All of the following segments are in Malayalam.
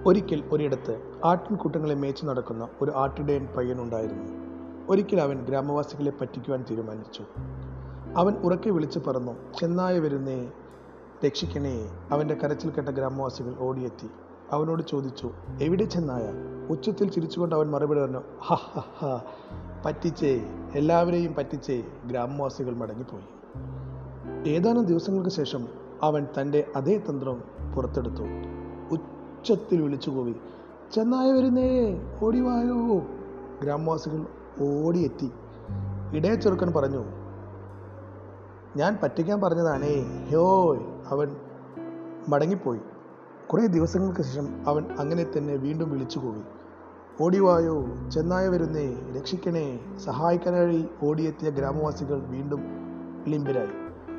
ഒരിക്കൽ ഒരിടത്ത് ആട്ടിൻകൂട്ടങ്ങളെ മേച്ചു നടക്കുന്ന ഒരു ആട്ടിടയൻ പയ്യനുണ്ടായിരുന്നു ഒരിക്കൽ അവൻ ഗ്രാമവാസികളെ പറ്റിക്കുവാൻ തീരുമാനിച്ചു അവൻ ഉറക്കെ വിളിച്ചു പറഞ്ഞു ചെന്നായ വരുന്നേ രക്ഷിക്കണേ അവൻ്റെ കരച്ചിൽ കേട്ട ഗ്രാമവാസികൾ ഓടിയെത്തി അവനോട് ചോദിച്ചു എവിടെ ചെന്നായ ഉച്ചത്തിൽ ചിരിച്ചുകൊണ്ട് അവൻ മറുപടി പറഞ്ഞു ഹ ഹ ഹ പറ്റിച്ചേ എല്ലാവരെയും പറ്റിച്ചേ ഗ്രാമവാസികൾ മടങ്ങിപ്പോയി ഏതാനും ദിവസങ്ങൾക്ക് ശേഷം അവൻ തൻ്റെ അതേ തന്ത്രം പുറത്തെടുത്തു ഉച്ചത്തിൽ വിളിച്ചുകൂവി ചെന്നായ വരുന്നേ ഓടിവായോ ഗ്രാമവാസികൾ ഓടിയെത്തി ഇടയ ചെറുക്കൻ പറഞ്ഞു ഞാൻ പറ്റിക്കാൻ പറഞ്ഞതാണേ ഹോയ് അവൻ മടങ്ങിപ്പോയി കുറേ ദിവസങ്ങൾക്ക് ശേഷം അവൻ അങ്ങനെ തന്നെ വീണ്ടും വിളിച്ചു പോയി ഓടിവായോ ചെന്നായ വരുന്നേ രക്ഷിക്കണേ സഹായിക്കാനായി ഓടിയെത്തിയ ഗ്രാമവാസികൾ വീണ്ടും ലിംബിരായി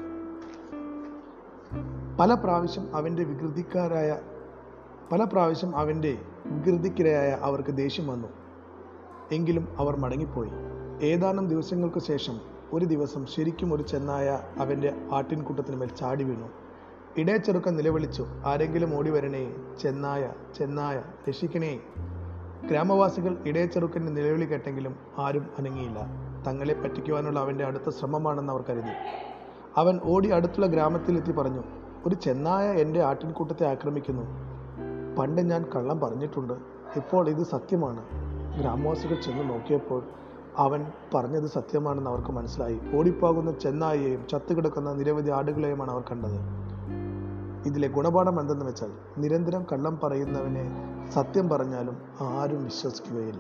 പല പ്രാവശ്യം അവൻ്റെ വികൃതിക്കാരായ പല പ്രാവശ്യം അവൻ്റെ വികൃതിക്കിരയായ അവർക്ക് ദേഷ്യം വന്നു എങ്കിലും അവർ മടങ്ങിപ്പോയി ഏതാനും ദിവസങ്ങൾക്ക് ശേഷം ഒരു ദിവസം ശരിക്കും ഒരു ചെന്നായ അവൻ്റെ ആട്ടിൻകൂട്ടത്തിന് മേൽ ചാടി വീണു ഇടയച്ചെറുക്കൻ നിലവിളിച്ചു ആരെങ്കിലും ഓടി വരണേ ചെന്നായ ചെന്നായ രക്ഷിക്കണേ ഗ്രാമവാസികൾ ഇടയച്ചെറുക്കൻ്റെ നിലവിളി കേട്ടെങ്കിലും ആരും അനങ്ങിയില്ല തങ്ങളെ പറ്റിക്കുവാനുള്ള അവൻ്റെ അടുത്ത ശ്രമമാണെന്ന് അവർ കരുതി അവൻ ഓടി അടുത്തുള്ള ഗ്രാമത്തിലെത്തി പറഞ്ഞു ഒരു ചെന്നായ എൻ്റെ ആട്ടിൻകൂട്ടത്തെ ആക്രമിക്കുന്നു പണ്ട് ഞാൻ കള്ളം പറഞ്ഞിട്ടുണ്ട് ഇപ്പോൾ ഇത് സത്യമാണ് ഗ്രാമവാസികൾ ചെന്ന് നോക്കിയപ്പോൾ അവൻ പറഞ്ഞത് സത്യമാണെന്ന് അവർക്ക് മനസ്സിലായി ഓടിപ്പോകുന്ന ചെന്നായയെയും ചത്തുകിടക്കുന്ന നിരവധി ആടുകളെയുമാണ് അവർ കണ്ടത് ഇതിലെ ഗുണപാഠം എന്തെന്ന് വെച്ചാൽ നിരന്തരം കള്ളം പറയുന്നവനെ സത്യം പറഞ്ഞാലും ആരും വിശ്വസിക്കുകയില്ല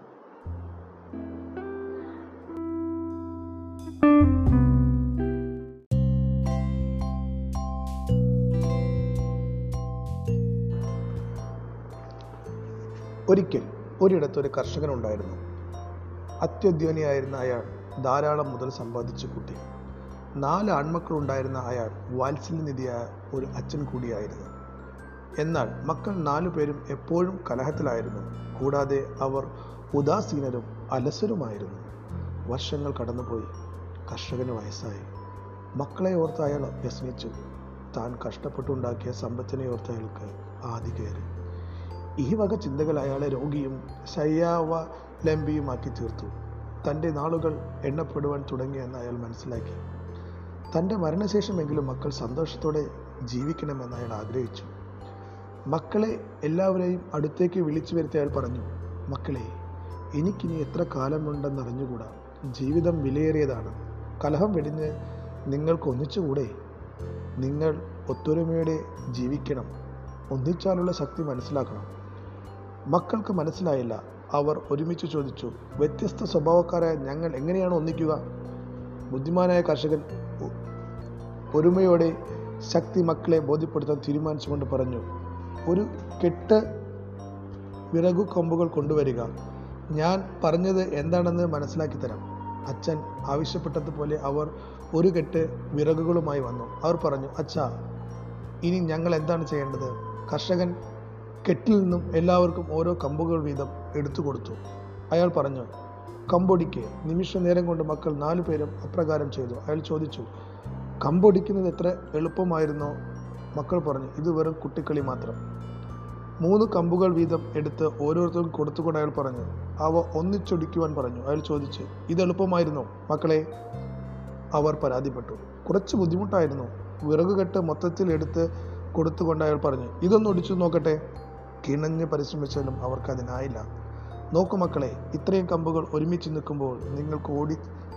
ഒരിക്കൽ ഒരിടത്തൊരു കർഷകനുണ്ടായിരുന്നു അത്യുദ്യോനിയായിരുന്ന അയാൾ ധാരാളം മുതൽ സമ്പാദിച്ചു കൂട്ടി നാല് ആൺമക്കളുണ്ടായിരുന്ന അയാൾ വാത്സല്യനിധിയായ ഒരു അച്ഛൻ കൂടിയായിരുന്നു എന്നാൽ മക്കൾ നാലു പേരും എപ്പോഴും കലഹത്തിലായിരുന്നു കൂടാതെ അവർ ഉദാസീനരും അലസരുമായിരുന്നു വർഷങ്ങൾ കടന്നുപോയി കർഷകന് വയസ്സായി മക്കളെ ഓർത്ത് അയാൾ വ്യസനിച്ചു താൻ കഷ്ടപ്പെട്ടുണ്ടാക്കിയ സമ്പത്തിനെ ഓർത്ത് അയാൾക്ക് ആദി കയറി ഈ വക ചിന്തകൾ അയാളെ രോഗിയും ശയ്യാവലംബിയുമാക്കി തീർത്തു തൻ്റെ നാളുകൾ എണ്ണപ്പെടുവാൻ തുടങ്ങിയെന്ന് അയാൾ മനസ്സിലാക്കി തൻ്റെ മരണശേഷമെങ്കിലും മക്കൾ സന്തോഷത്തോടെ ജീവിക്കണമെന്ന് അയാൾ ആഗ്രഹിച്ചു മക്കളെ എല്ലാവരെയും അടുത്തേക്ക് വിളിച്ചു വരുത്തി അയാൾ പറഞ്ഞു മക്കളെ എനിക്കിനി എത്ര കാലമുണ്ടെന്നറിഞ്ഞുകൂടാ ജീവിതം വിലയേറിയതാണ് കലഹം വെടിഞ്ഞ് നിങ്ങൾക്ക് ഒന്നിച്ചുകൂടെ നിങ്ങൾ ഒത്തൊരുമയോടെ ജീവിക്കണം ഒന്നിച്ചാലുള്ള ശക്തി മനസ്സിലാക്കണം മക്കൾക്ക് മനസ്സിലായില്ല അവർ ഒരുമിച്ച് ചോദിച്ചു വ്യത്യസ്ത സ്വഭാവക്കാരായ ഞങ്ങൾ എങ്ങനെയാണ് ഒന്നിക്കുക ബുദ്ധിമാനായ കർഷകൻ ഒ- ഒരുമയോടെ ശക്തി മക്കളെ ബോധ്യപ്പെടുത്താൻ തീരുമാനിച്ചുകൊണ്ട് പറഞ്ഞു ഒരു കെട്ട് വിറകു കൊമ്പുകൾ കൊണ്ടുവരിക ഞാൻ പറഞ്ഞത് എന്താണെന്ന് മനസ്സിലാക്കി തരാം അച്ഛൻ ആവശ്യപ്പെട്ടതുപോലെ അവർ ഒരു കെട്ട് വിറകുകളുമായി വന്നു അവർ പറഞ്ഞു അച്ഛാ ഇനി ഞങ്ങൾ എന്താണ് ചെയ്യേണ്ടത് കർഷകൻ കെട്ടിൽ നിന്നും എല്ലാവർക്കും ഓരോ കമ്പുകൾ വീതം എടുത്തു കൊടുത്തു അയാൾ പറഞ്ഞു കമ്പൊടിക്ക് നിമിഷ നേരം കൊണ്ട് മക്കൾ നാലു പേരും അപ്രകാരം ചെയ്തു അയാൾ ചോദിച്ചു കമ്പൊടിക്കുന്നത് എത്ര എളുപ്പമായിരുന്നോ മക്കൾ പറഞ്ഞു ഇത് വെറും കുട്ടിക്കളി മാത്രം മൂന്ന് കമ്പുകൾ വീതം എടുത്ത് ഓരോരുത്തർക്കും കൊടുത്തുകൊണ്ട് അയാൾ പറഞ്ഞു അവ ഒന്നിച്ചൊടിക്കുവാൻ പറഞ്ഞു അയാൾ ചോദിച്ചു ഇത് എളുപ്പമായിരുന്നോ മക്കളെ അവർ പരാതിപ്പെട്ടു കുറച്ച് ബുദ്ധിമുട്ടായിരുന്നു വിറക് കെട്ട് മൊത്തത്തിൽ എടുത്ത് കൊടുത്തുകൊണ്ട് അയാൾ പറഞ്ഞു ഇതൊന്ന് ഒടിച്ചു നോക്കട്ടെ കിണഞ്ഞ് പരിശ്രമിച്ചാലും അവർക്ക് അതിനായില്ല നോക്കു മക്കളെ ഇത്രയും കമ്പുകൾ ഒരുമിച്ച് നിൽക്കുമ്പോൾ നിങ്ങൾക്ക് ഓടി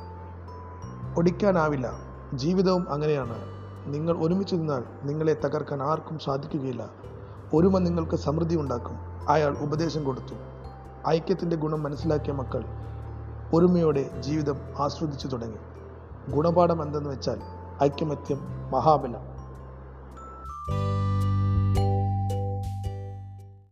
ഒടിക്കാനാവില്ല ജീവിതവും അങ്ങനെയാണ് നിങ്ങൾ ഒരുമിച്ച് നിന്നാൽ നിങ്ങളെ തകർക്കാൻ ആർക്കും സാധിക്കുകയില്ല ഒരുമ നിങ്ങൾക്ക് സമൃദ്ധി ഉണ്ടാക്കും അയാൾ ഉപദേശം കൊടുത്തു ഐക്യത്തിൻ്റെ ഗുണം മനസ്സിലാക്കിയ മക്കൾ ഒരുമയോടെ ജീവിതം ആസ്വദിച്ചു തുടങ്ങി ഗുണപാഠം എന്തെന്ന് വെച്ചാൽ ഐക്യമത്യം മഹാബലം